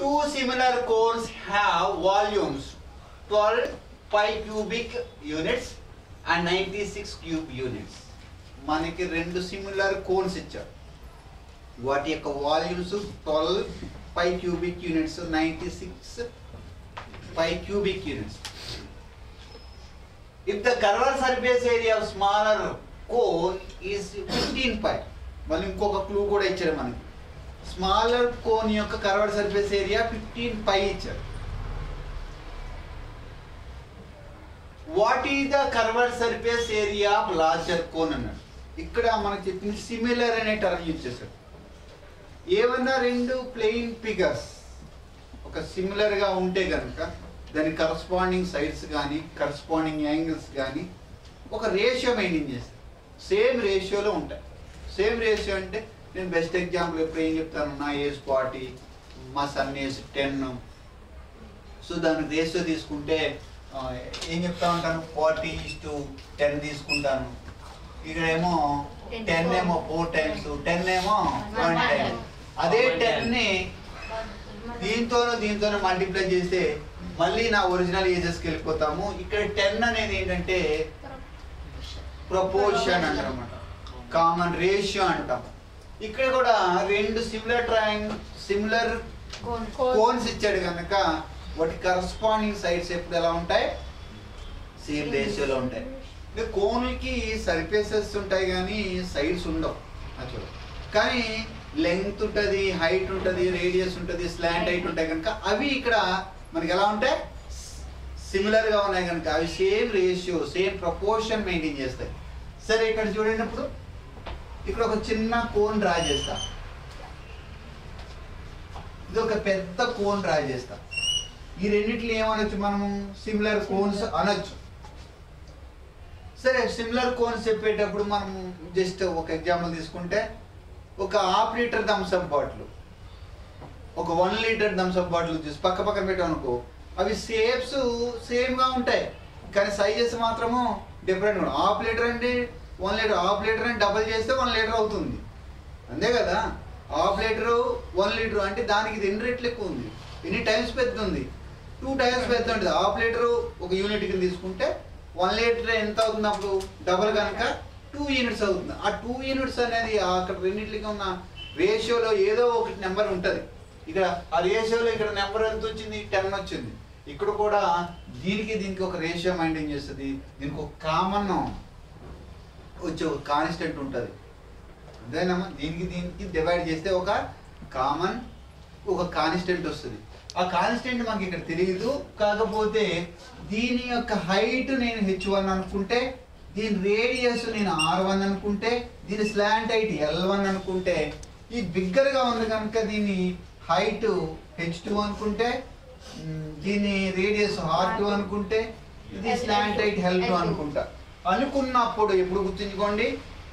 two similar cones have volumes 12 pi cubic units and 96 cube units మనకి రెండు similar cones ఇచ్చారు వాటి యొక్క volumes twelve pi cubic units ninety six pi cubic units if the curved surface area of smaller cone is fifteen pi మళ్ళీ ఇంకొక clue కూడా ఇచ్చారు మనకి స్మాలర్ కోన్ యొక్క curved surface area fifteen pi ఇచ్చారు what is the curved surface area of larger cone అన్నాడు ఇక్కడ మనకు చెప్పింది సిమిలర్ అనే టర్మ్ యూజ్ చేశాడు ఏమన్నా రెండు ప్లెయిన్ ఫిగర్స్ ఒక సిమిలర్గా ఉంటే కనుక దాని కరస్పాండింగ్ సైడ్స్ కానీ కరస్పాండింగ్ యాంగిల్స్ కానీ ఒక రేషియో మెయింటైన్ చేస్తారు సేమ్ రేషియోలో ఉంటాయి సేమ్ రేషియో అంటే నేను బెస్ట్ ఎగ్జాంపుల్ ఎప్పుడు ఏం చెప్తాను నా ఏజ్ ఫార్టీ మా సన్ ఏజ్ టెన్ సో దాని రేషియో తీసుకుంటే ఆ, ఏం చెప్తా ఉంటాను ఫార్టీ టు టెన్ తీసుకుంటాను ఇక్కడేమో టెన్ ఏమో ఫోర్ టైమ్స్ టెన్ ఏమో వన్ టైం అదే టెన్ ని దీంతోనూ దీంతోనూ మల్టిప్లై చేస్తే మళ్ళీ నా ఒరిజినల్ ఏజెస్కి వెళ్ళిపోతాము ఇక్కడ టెన్ అనేది ఏంటంటే ప్రపోర్షన్ అంటారన్నమాట కామన్ రేషియో అంటాం ఇక్కడ కూడా రెండు సిమిలర్ ట్రయాంగ్ సిమిలర్ కోన్స్ ఇచ్చాడు కనుక వాటి కరస్పాండింగ్ సైడ్స్ ఎప్పుడు ఎలా ఉంటాయి సేమ్ రేషియోలో ఉంటాయి అంటే కోన్కి సర్ఫేసెస్ ఉంటాయి కానీ సైడ్స్ ఉండవు యాక్చువల్ కానీ లెంగ్త్ ఉంటుంది హైట్ ఉంటుంది రేడియస్ ఉంటుంది స్లాంట్ హైట్ ఉంటాయి కనుక అవి ఇక్కడ మనకి ఎలా ఉంటాయి సిమిలర్ గా ఉన్నాయి కనుక అవి same ratio same proportion maintain చేస్తాయి సరే ఇక్కడ చూడండి ఇప్పుడు ఇక్కడ ఒక చిన్న కోన్ డ్రా చేస్తా ఇది ఒక పెద్ద కోన్ డ్రా చేస్తా ఈ రెండిట్లో ఏమనొచ్చు మనము సిమిలర్ కోన్స్ అనొచ్చు సరే సిమిలర్ కోన్స్ చెప్పేటప్పుడు మనం జస్ట్ ఒక ఎగ్జాంపుల్ తీసుకుంటే ఒక హాఫ్ లీటర్ థమ్స్అప్ బాటిల్ ఒక వన్ లీటర్ థమ్స్అప్ బాటిల్ చూసి పక్క పక్కన పెట్టామనుకో అవి షేప్స్ సేమ్గా ఉంటాయి కానీ సైజెస్ మాత్రము డిఫరెంట్ ఉంటాయి హాఫ్ లీటర్ అంటే వన్ లీటర్ హాఫ్ లీటర్ అని డబల్ చేస్తే వన్ లీటర్ అవుతుంది అంతే కదా హాఫ్ లీటర్ వన్ లీటర్ అంటే దానికి రెండు రెట్లు ఎక్కువ ఉంది ఎన్ని టైమ్స్ పెద్ద ఉంది టూ టైమ్స్ పెద్ద ఉంటుంది హాఫ్ లీటర్ ఒక యూనిట్ కింద తీసుకుంటే వన్ లీటర్ ఎంత అవుతుంది అప్పుడు డబల్ కనుక టూ యూనిట్స్ అవుతుంది ఆ టూ యూనిట్స్ అనేది అక్కడ రెండింటికి ఉన్న రేషియోలో ఏదో ఒకటి నెంబర్ ఉంటుంది ఇక్కడ ఆ రేషియోలో ఇక్కడ నెంబర్ ఎంత వచ్చింది టెన్ వచ్చింది ఇక్కడ కూడా దీనికి దీనికి ఒక రేషియో మెయింటైన్ చేస్తుంది దీనికి ఒక కామన్ వచ్చే ఒక కాన్స్టెంట్ ఉంటుంది అదేనమ్మా దీనికి దీనికి డివైడ్ చేస్తే ఒక కామన్ ఒక కాన్స్టెంట్ వస్తుంది ఆ కాన్స్టెంట్ మనకి ఇక్కడ తెలియదు కాకపోతే దీని యొక్క హైట్ నేను హెచ్ వన్ అనుకుంటే దీని రేడియస్ నేను ఆర్ వన్ అనుకుంటే దీని స్లాంట్ హైట్ ఎల్ వన్ అనుకుంటే ఈ బిగ్గరగా ఉంది కనుక దీని హైట్ హెచ్ టూ అనుకుంటే మ్, దీని రేడియస్ ఆర్ టూ అనుకుంటే ఇది స్లాంట్ హైట్ హెల్ టూ అనుకుంటా అనుకున్నప్పుడు ఎప్పుడు గుర్తుంచుకోండి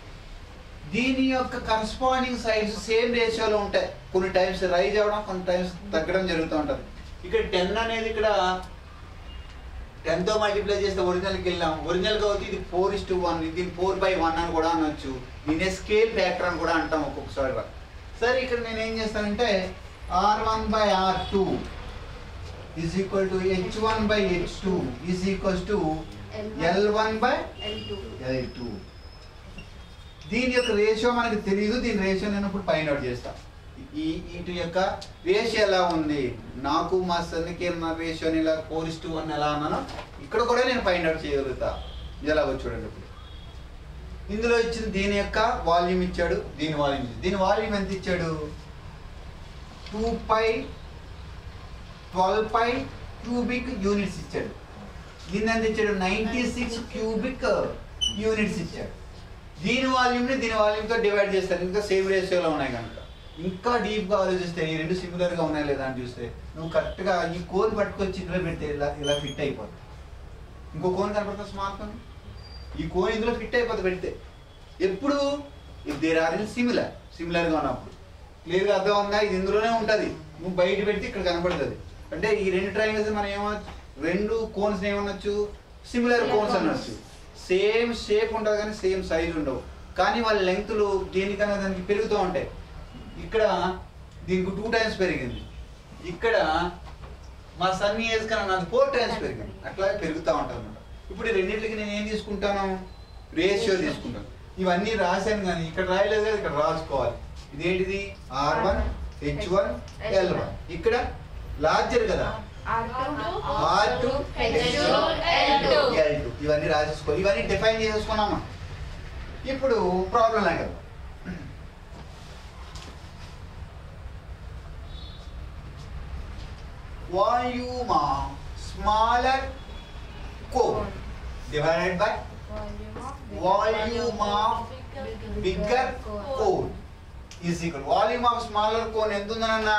దీని యొక్క కరస్పాండింగ్ సైడ్స్ సేమ్ రేషియోలో ఉంటాయి కొన్ని టైమ్స్ రైజ్ అవ్వడం కొన్ని టైమ్స్ తగ్గడం జరుగుతూ ఉంటుంది ఇక్కడ టెన్ అనేది ఇక్కడ టెన్తో మల్టిప్లై చేస్తే ఒరిజినల్కి వెళ్ళాం ఒరిజినల్గా అవుతుంది ఇది ఫోర్ ఇస్ టు వన్ ఇది ఫోర్ బై వన్ అని కూడా అనొచ్చు దీనే స్కేల్ ఫ్యాక్టర్ అని కూడా అంటాం ఒక్కొక్కసారి సరే ఇక్కడ నేను ఏం చేస్తానంటే R one by R two is equal to H one by H two is equals to L one by L two దీని యొక్క రేషియో మనకి తెలియదు దీని రేషియో నేను ఇప్పుడు ఫైండ్ అవుట్ చేస్తా ఈ ఇటు యొక్క రేషియో ఎలా ఉంది నాకు మా సన్నికి ఉన్న రేషియోని ఇలా ఫోర్ ఇస్ టూ వన్ ఎలా అన్నానో ఇక్కడ కూడా నేను ఫైండ్ అవుట్ చేయగలుగుతా ఎలాగో చూడండి ఇప్పుడు ఇందులో ఇచ్చిన దీని యొక్క వాల్యూమ్ ఇచ్చాడు దీని వాల్యూమ్ ఇచ్చాడు దీని వాల్యూమ్ ఎంత ఇచ్చాడు two pi twelve pi cubic units ఇచ్చాడు దీన్ని ఎంత ఇచ్చాడు నైంటీ సిక్స్ క్యూబిక్ యూనిట్స్ ఇచ్చాడు దీని వాల్యూమ్ని దీని వాల్యూమ్తో డివైడ్ చేస్తారు ఇంకా సేమ్ రేషియోలో ఉన్నాయి కనుక ఇంకా డీప్గా ఆలోచిస్తే ఈ రెండు సిమిలర్గా ఉన్నాయి లేదా అని చూస్తే నువ్వు కరెక్ట్గా ఈ కోన్ పట్టుకొచ్చి ఇందులో పెడితే ఇలా ఇలా ఫిట్ అయిపోతుంది ఇంకో కోన్ కనపడుతుంది స్మార్ట్ కోన్ ఈ కోన్ ఇందులో ఫిట్ అయిపోతుంది పెడితే ఎప్పుడు if there are in similar సిమిలర్గా ఉన్నప్పుడు క్లియర్గా అర్థం ఉందా ఇది ఇందులోనే ఉంటుంది నువ్వు బయట పెడితే ఇక్కడ కనపడుతుంది అంటే ఈ రెండు ట్రయాంగిల్స్ మనం ఏమనొచ్చు రెండు కోన్స్ ఏమనొచ్చు సిమిలర్ కోన్స్ అనొచ్చు సేమ్ షేప్ ఉంటుంది కానీ సేమ్ సైజ్ ఉండవు కానీ వాళ్ళ లెంగ్త్లు దేనికన్నా దానికి పెరుగుతూ ఉంటాయి ఇక్కడ దీనికి టూ టైమ్స్ పెరిగింది ఇక్కడ మా సన్ ఏజ్ కన్నా నాకు ఫోర్ టైమ్స్ పెరిగింది అట్లాగే పెరుగుతూ ఉంటుంది అనమాట ఇప్పుడు ఈ రెండింటికి నేను ఏం తీసుకుంటాను రేషియో తీసుకుంటాను ఇవన్నీ రాశాను కానీ ఇక్కడ రాయలేదు కదా ఇక్కడ రాసుకోవాలి ఇదేంటిది R one H one L one ఇక్కడ లార్జర్ కదా ఆర్ టూ ఎల్ టూ ఇవన్నీ రాసేసుకో ఇవన్నీ డిఫైన్ చేసేసుకున్నామా ఇప్పుడు ప్రాబ్లం లే కదా volume of smaller cone divided by volume of bigger cone is equal volume of smaller cone ఎంత ఉందన్న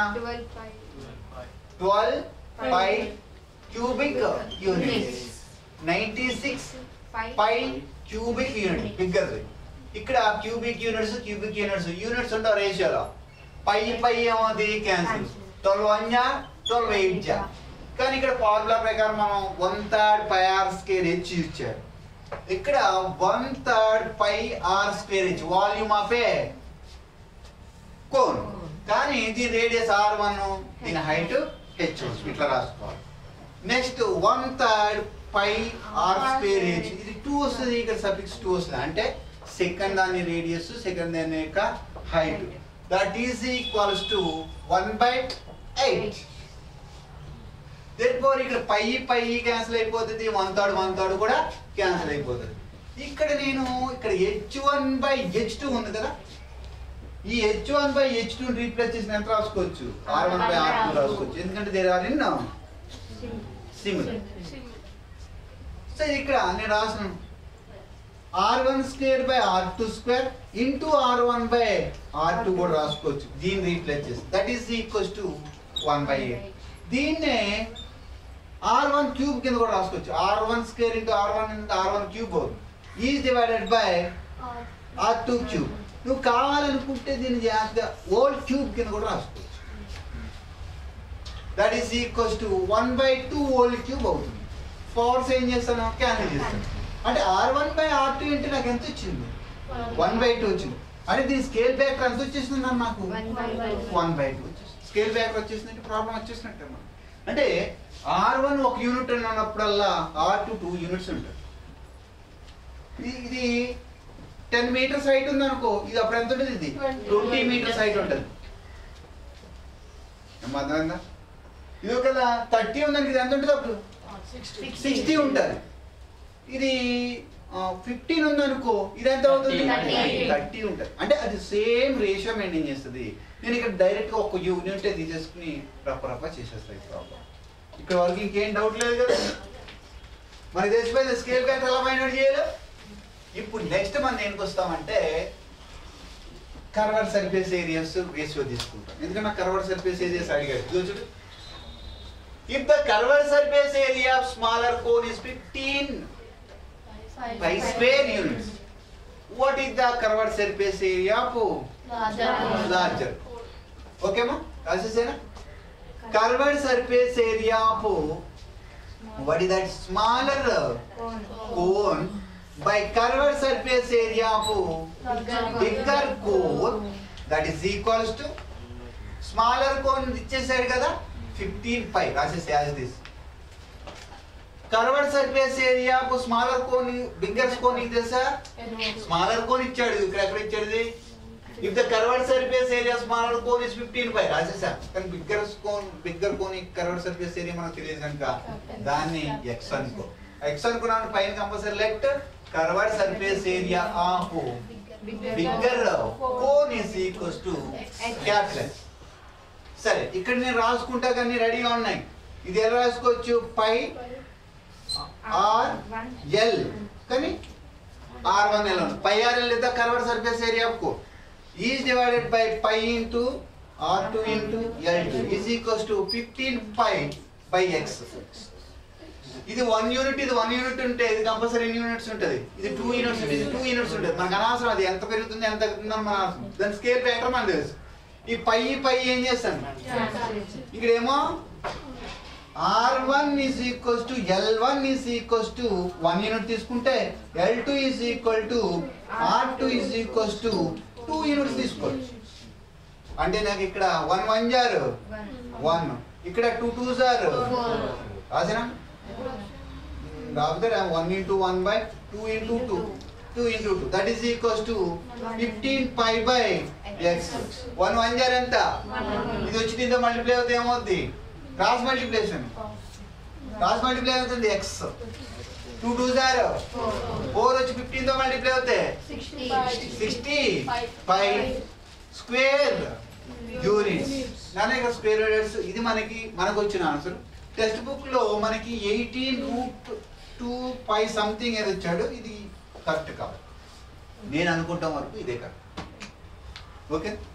12 pi cubic units 96 pi cubic unit bigger ఇక్కడ cubic units cubic units units ఉంటావు రేషియోలో పై పై ఏమవుతుంది cancel twelve one జా twelve eight జా కానీ ఇక్కడ ఫార్ములా ప్రకారం మనం one third pi R square H ఇచ్చారు ఇక్కడ one third pi R square H volume of a cone కానీ దీని రేడియస్ ఆర్ వన్ దీని హైట్ హెచ్ ఇట్లా రాసుకోవాలి next one third pi R square H ఇది టూ వస్తుంది ఇక్కడ సఫిక్స్ టూ వస్తుంది అంటే సెకండ్ దాని రేడియస్ సెకండ్ దాని యొక్క height that is equals to one by eight therefore ఇక్కడ పై పై క్యాన్సిల్ అయిపోతుంది వన్ థర్డ్ వన్ థర్డ్ కూడా క్యాన్సిల్ అయిపోతుంది ఇక్కడ నేను ఇక్కడ H one by H two ఉంది కదా ఈ H one by H two replace చేసిన ఎంత రాసుకోవచ్చు R one by R two రాసుకోవచ్చు ఎందుకంటే there are in similar so ఇక్కడ నేను రాసిన R one square by R two square into R one by R two కూడా రాసుకోవచ్చు దీన్ని రీప్లేస్ చేసి that is equals to one by eight దీన్నే ఆర్ వన్ క్యూబ్ కింద కూడా రాసుకోవచ్చు R one square into R one into R one cube is divided by R two cube నువ్వు కావాలనుకుంటే దీన్ని జాగ్రత్తగా ఓల్డ్ క్యూబ్ కింద కూడా రాసుకోవచ్చు that is equals to one by two whole cube అవుతుంది ఫోర్స్ ఏం చేస్తాను క్యాన్సిల్ చేస్తాను అంటే R one by R two అంటే నాకు ఎంత వచ్చింది వన్ బై టూ వచ్చింది అంటే దీని స్కేల్ బ్యాక్ ఎంత వచ్చేసింది అన్న నాకు one by two scale back వచ్చేసిందంటే ప్రాబ్లం వచ్చేసినట్టే అన్నమాట. అంటే ఆర్ వన్ ఒక యూనిట్ అని అన్నప్పుడల్లా ఆర్ టూ టూ యూనిట్స్ ఉంటాయి ఇది ఇది టెన్ మీటర్స్ హైట్ ఉంది అనుకో ఇది అప్పుడు ఎంత ఉంటుంది ఇది ట్వంటీ మీటర్స్ హైట్ ఉంటుంది ఏం అర్థమైందా ఇది ఒక థర్టీ ఉందని ఇది ఎంత ఉంటుంది అప్పుడు సిక్స్టీ ఉంటుంది ఇది ఫిఫ్టీన్ ఉందనుకో ఇది ఎంత అవుతుంది 30. థర్టీ ఉంటుంది అంటే అది సేమ్ రేషియో మెయింటైన్ చేస్తుంది నేను ఇక్కడ డైరెక్ట్ గా ఒక యూనిట్ తీసేసుకుని రప్ప రప్ప చేసేస్తాయి ప్రాబ్లం ఇక్కడ వరకు ఇంకేం డౌట్ లేదు కదా మరి తెలిసిపోయింది స్కేల్ బ్యాక్ ఎలా మైండ్ చేయాలి ఇప్పుడు నెక్స్ట్ మనం దేనికి వస్తామంటే కర్వర్ సర్ఫేస్ ఏరియాస్ రేషియో తీసుకుంటాం ఎందుకంటే నాకు కర్వర్ సర్ఫేస్ ఏరియాస్ అడిగాడు ఇదిగో చూడు if the curved surface area of smaller cone is fifteen by square units. What is the curved surface area of larger? Okay, ma? రాసేసేనా curved surface area of what is that smaller cone by curved surface area of bigger cone that is equals to smaller cone ఇచ్చేసాడు కదా fifteen pi రాసేసి as this curved surface area smaller cone bigger cone ఇది తెలుసా smaller cone ఇచ్చాడు ఇక్కడ ఎక్కడ ఇచ్చాడు if the curved surface area smaller cone is fifteen by రాసేసా కానీ bigger cone bigger cone curved surface area మనకు తెలియదు కనుక దాన్ని ఎక్స్ అనుకో ఎక్స్ అనుకున్నాను పైన compulsory let curved surface area of bigger cone is equals to capital సరే ఇక్కడ నేను రాసుకుంటా కానీ రెడీగా ఉన్నాయి ఇది ఎలా రాసుకోవచ్చు పై ఆర్ ఎల్ కానీ R one L pi R L ఇద్ద curved surface area of cone is divided by pi into R two into L two is equals to fifteen pi by X ఇది one unit ఇది one unit ఉంటే ఇది compulsory ఎన్ని units ఉంటుంది ఇది two units ఉంటుంది ఇది టూ యూనిట్స్ ఉంటుంది మనకు అనవసరం అది ఎంత పెరుగుతుంది ఎంత తగ్గుతుందని మన అనవసరం దాని స్కేల్ ఫ్యాక్టర్ మనకు తెలుసు ఈ పై పై ఏం చేస్తాను ఇక్కడేమో R one is equals to L one is equals to one unit తీసుకుంటే L two is equal to R two is equals to two units తీసుకోవచ్చు అంటే నాకు ఇక్కడ వన్ వన్ జారు వన్ ఇక్కడ టూ టూ సార్ రాసినా రాకపోతే one into one by two into two two into two that is equals to fifteen pi by X one one జార్ ఎంత ఇది వచ్చి దీంతో మల్టిప్లై అవుతే ఏమవుద్ది క్రాస్ మల్టిప్లేషన్ క్రాస్ మల్టిప్లై అవుతుంది ఎక్స్ టూ టూ జార్ ఫోర్ వచ్చి ఫిఫ్టీన్ తో మల్టిప్లై అవుతే సిక్స్టీ ఫైవ్ స్క్వేర్ యూనిట్స్ నాన్న ఇక్కడ స్క్వేర్ యూనిట్స్ ఇది మనకి మనకు వచ్చిన ఆన్సర్ టెక్స్ట్ బుక్ లో మనకి eighteen root two five something ఏది వచ్చాడు ఇది కరెక్ట్ కాదు నేను అనుకుంటాం వరకు ఇదే కరెక్ట్ ఓకే